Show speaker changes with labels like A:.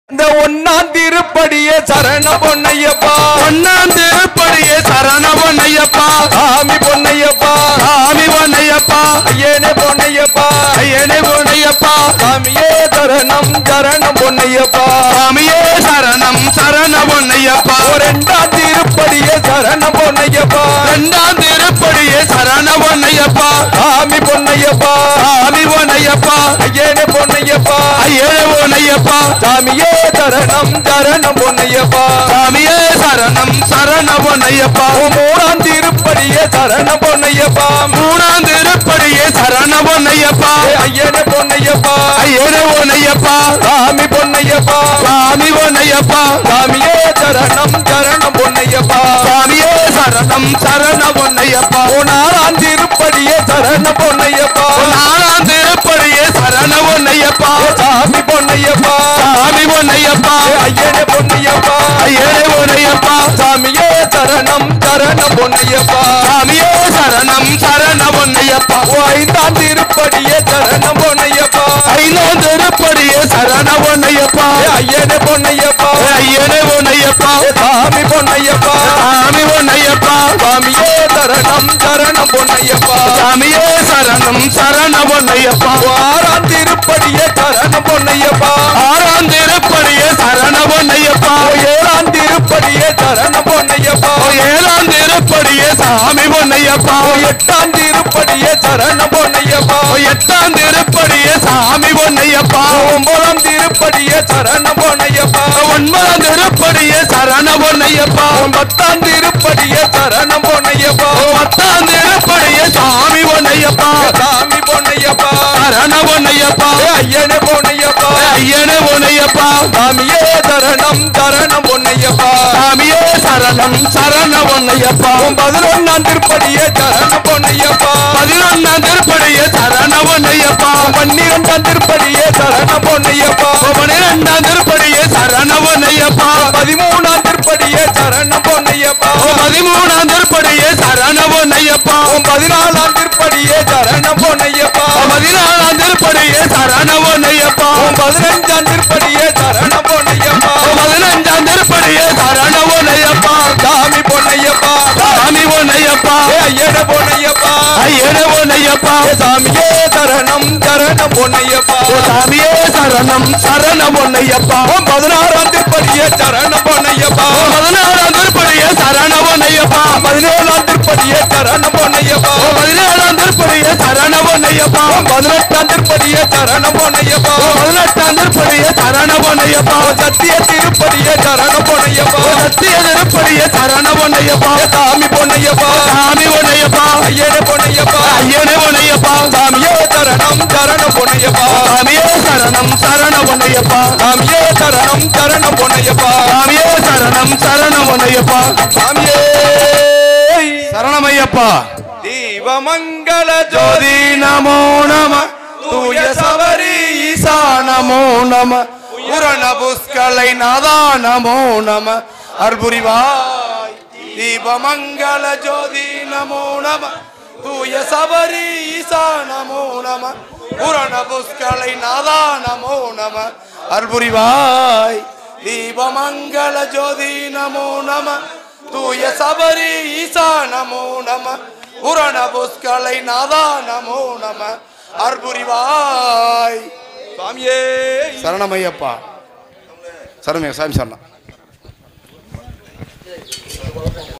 A: இந்த ஒன்னாம் திருப்படியே சரண பொன்னையப்பா
B: ஒன்னாம் திருப்படியே சரண பொன்னையப்பா
A: சாமி பொன்னையப்பா
B: சாமி பொன்னையப்பா
A: ஐயனே பொன்னையப்பா
B: ஐயனே பொன்னையப்பா
A: சாமியே சரணம் சரணம் பொன்னையப்பா
B: சாமியே சரணம் சரண பொன்னையப்பா
A: ரெண்டாம் திருப்படியே சரண பொன்னையப்பா
B: ரெண்டாம் திருப்படியே சரண பொன்னையப்பா
A: சாமி பொன்னையப்பா
B: சாமி பொன்னையப்பா
A: ஐயனே பொன்னையப்பா
B: ஐயனே பொன்னையப்பா
A: சாமியே சரணம் சரணம் பொன்னையப்பா
B: சாமியே சரணம் சரண பொன்னையப்பா
A: மூணாம் திருப்படியே சரண பொன்னையப்பா
B: மூணாம் திருப்படியே சரண பொன்னையப்பா
A: ஐயனே பொன்னையப்பா
B: ஐயனே பொன்னையப்பா
A: சாமி பொன்னையப்பா
B: சாமி பொன்னையப்பா
A: சாமியே சரணம் சரணம் பொன்னையப்பா
B: சாமியே சரணம் சரண பொன்னையப்பா
A: நாலாம் திருப்படியே சரண பொன்னையப்பா
B: நாலாம் திருப்படியே சரண பொன்னையப்பா
A: சாமி பொன்னையப்பா
B: சாமி பொன்னையப்பா
A: ஐயனே பொன்னையப்பா
B: ஐயனே பொன்னையப்பா
A: சாமியே சரணம் சரணம் பொன்னையப்பா
B: சாமியே சரணம் சரண பொன்னையப்பா
A: ஐந்தாம் திருப்படியே சரணம் பொன்னையப்பா
B: ஐந்தாம் திருப்படியே சரண பொன்னையப்பா
A: ஐயனே பொன்னையப்பா
B: ஐயனே பொன்னையப்பா
A: சாமி பொன்னையப்பா
B: சாமி பொன்னையப்பா
A: சாமியே சரணம் சரணம் பொன்னையப்பா
B: சாமியே சரணம் சரண பொன்னையப்பா
A: ஆறாம் திருப்படியே சரணம் பொன்னையப்பா
B: ஆறாம் திருப்படியே சரண பொன்னையப்பா
A: ஏழாம் திருப்படியே சரணம் பொன்னையப்பா
B: ஏழாம் திருப்படியே சாமி பொன்னையப்பா
A: எட்டாம் திருப்படியே சரணம் பொன்னையப்பா
B: எட்டாம் திருப்படியே சாமி பொன்னையப்பா
A: ஒன்பதாம் திருப்படியே சரணம் பொன்னையப்பா
B: ஒன்பதாம் திருப்படியே சரண பொன்னையப்பா
A: பத்தாம் திருப்படியே சரணம் பொன்னையப்பா
B: பத்தாம் திருப்படியே சாமி பொன்னையப்பா
A: சாமி பொன்னையப்பா
B: சரண பொன்னையப்பா
A: ஐயனே பொன்னையப்பா
B: ஐயனே பொன்னையப்பா
A: சாமியே சரணம் சரணம் பொன்னையப்பா
B: சாமியே சரணம் சரண பொன்னையப்பா
A: பதினொன்னாம் திருப்படியே சரணம் பொன்னையப்பா
B: பதினொன்னாம் திருப்படியே சரண பொன்னையப்பா
A: பன்னிரெண்டாம் திருப்படியே சரணம் பொன்னையப்பா
B: பன்னிரெண்டாம் திருப்படியே சரண பொன்னையப்பா
A: பதிமூணாம் திருப்படியே சரணம் பொன்னையப்பா
B: பதிமூணாம் திருப்படியே சரண பொன்னையப்பா
A: பதினாலாம் திருப்படியே சரணம் பொன்னையப்பா
B: பதினாலாம் திருப்படியே சரண பொன்னையப்பா
A: பதினஞ்சாம் திருப்படியே சரணம் பொன்னையப்பா
B: பதினஞ்சாம் திருப்படியே சரண பொன்னையப்பா
A: சாமி பொன்னையப்பா
B: சாமி பொன்னையப்பா
A: ஐயன பொன்னையப்பா
B: ஐயனே பொன்னையப்பா
A: சாமியே சரணம் சரணம் பொன்னையப்பா
B: சாமியே சரணம் சரண பொன்னையப்பா
A: பதினாறாம் திருப்படியே சரணம் பொன்னையப்பா
B: பதினாறாம் திருப்படியே சரண பொன்னையப்பா
A: பதினேழாம் திருப்படியே சரணம் பொன்னையப்பா
B: பதினேழாம் திருப்படியே சரண பொன்னையப்பா
A: பதினெட்டாம் திருப்படியே சரணம் பொன்னையப்பா
B: பதினெட்டாம் திருப்படியே சரண பொன்னையப்பா
A: சத்திய திருப்படியே சரணம் பொன்னையப்பா
B: சத்திய திருப்படியே சரண பொன்னையப்பா
A: சாமி பொன்னையப்பா
B: சாமி பொன்னையப்பா
A: ஐயனே பொன்னையப்பா
B: ஐயனே பொன்னையப்பா
A: சாமியே சரணம் சரணம் பொன்னையப்பா
B: சாமியே சரணம் சரண பொன்னையப்பா
A: சாமியே சரணம் சரணம் பொன்னையப்பா
B: சாமியே சரணம் சரண பொன்னையப்பா
A: சாமியே
B: சரணமையப்பா
A: தீபமங்கல ஜோதி
B: ஜோதி நமோ நம தூய சபரி ஈசா நமோ நம புரண புஷ்கலை நாதா நமோ நம அற்புரிவாய் தீபமங்கல ஜோதி நமோ நம தூய சபரி ஈசா நமோ நம புரண புஷ்கலை நாதா நமோ நம அற்புரிவாய் தீபமங்கல ஜோதி நமோ நம தூய சபரி ஈசா நமோ நம புரண புஷ்கலை நாதா நமோ நம அற்புரிவாய்
A: சாமியே
B: சரணமையப்பா சரணமையா சாமி சரணம்